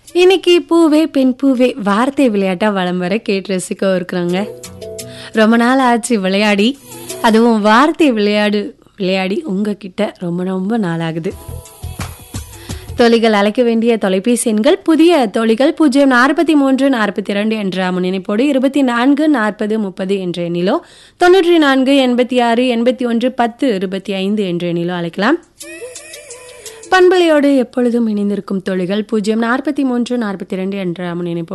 இன்னைக்கு பூவே பெண் பூவே வார்த்தை விளையாட்டா வளம் வர கேட்டு ரசிக்க இருக்கிறாங்க ரொம்ப நாள் ஆச்சு விளையாடி அதுவும் வார்த்தை விளையாடு விளையாடி உங்ககிட்ட ரொம்ப ரொம்ப நாள் ஆகுது தொழிகள் அழைக்க வேண்டிய தொலைபேசி எண்கள் புதிய தொழிகள் பூஜ்ஜியம் நாற்பத்தி மூன்று நாற்பத்தி இரண்டு என்ற முன்னிணைப்போடு இருபத்தி நான்கு நாற்பது முப்பது என்ற எண்ணிலோ தொண்ணூற்றி நான்கு எண்பத்தி ஆறு எண்பத்தி ஒன்று பத்து இருபத்தி ஐந்து என்ற எண்ணிலோ அழைக்கலாம் பண்பலையோடு எப்பொழுதும் இணைந்திருக்கும் தொழிகள் பூஜ்ஜியம் நாற்பத்தி மூன்று நாற்பத்தி இரண்டு என்ற முன்னிணைப்போடு